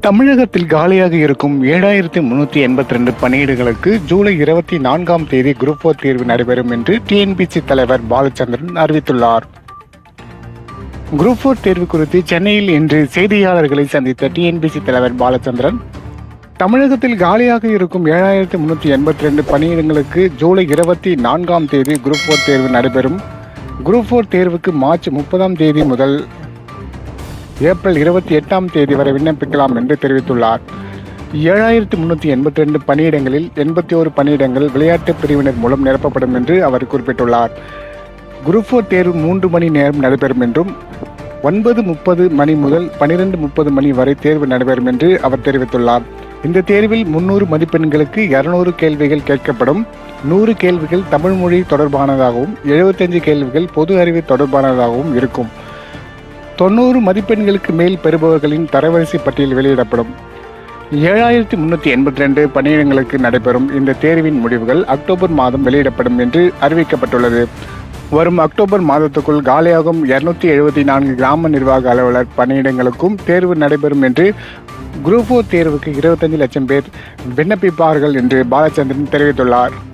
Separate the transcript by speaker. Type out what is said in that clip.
Speaker 1: தமிழகத்தில் காலியாக இருக்கும் ஏழாயிரத்தி முன்னூற்றி எண்பத்தி ரெண்டு பணியிடங்களுக்கு ஜூலை இருபத்தி நான்காம் தேதி குரூப் ஃபோர் தேர்வு நடைபெறும் என்று டிஎன்பிசி தலைவர் பாலச்சந்திரன் அறிவித்துள்ளார் குரூப் ஃபோர் தேர்வு குறித்து சென்னையில் இன்று செய்தியாளர்களை சந்தித்த டிஎன்பிசி தலைவர் பாலச்சந்திரன் தமிழகத்தில் காலியாக இருக்கும் ஏழாயிரத்தி முன்னூற்றி எண்பத்தி ரெண்டு பணியிடங்களுக்கு ஜூலை இருபத்தி நான்காம் தேதி குரூப் ஃபோர் தேர்வு நடைபெறும் குரூப் ஃபோர் தேர்வுக்கு மார்ச் முப்பதாம் தேதி முதல் ஏப்ரல் இருபத்தி எட்டாம் தேதி வரை விண்ணப்பிக்கலாம் என்று தெரிவித்துள்ளார் ஏழாயிரத்தி முன்னூற்றி எண்பத்தி ரெண்டு பணியிடங்களில் எண்பத்தி ஒரு பணியிடங்கள் விளையாட்டு பிரிவினர் மூலம் நிரப்பப்படும் என்று அவர் குறிப்பிட்டுள்ளார் குரூப் ஃபோர் தேர்வு மூன்று மணி நேரம் நடைபெறும் என்றும் ஒன்பது முப்பது மணி முதல் பனிரெண்டு முப்பது மணி வரை தேர்வு நடைபெறும் என்று அவர் தெரிவித்துள்ளார் இந்த தேர்வில் முன்னூறு மதிப்பெண்களுக்கு இருநூறு கேள்விகள் கேட்கப்படும் நூறு கேள்விகள் தமிழ் மொழி தொடர்பானதாகவும் எழுபத்தஞ்சு கேள்விகள் பொது அறிவு தொடர்பானதாகவும் இருக்கும் தொண்ணூறு மதிப்பெண்களுக்கு மேல் பெறுபவர்களின் தரவரிசை பட்டியல் வெளியிடப்படும் ஏழாயிரத்தி முன்னூற்றி எண்பத்தி ரெண்டு பணியிடங்களுக்கு நடைபெறும் இந்த தேர்வின் முடிவுகள் அக்டோபர் மாதம் வெளியிடப்படும் என்று அறிவிக்கப்பட்டுள்ளது வரும் அக்டோபர் மாதத்துக்குள் காலியாகும் இருநூத்தி எழுபத்தி நான்கு கிராம நிர்வாக அலுவலர் பணியிடங்களுக்கும் தேர்வு நடைபெறும் என்று குரூப் ஃபோர் தேர்வுக்கு இருபத்தஞ்சு லட்சம் பேர் விண்ணப்பிப்பார்கள் என்று பாலச்சந்திரன் தெரிவித்துள்ளார்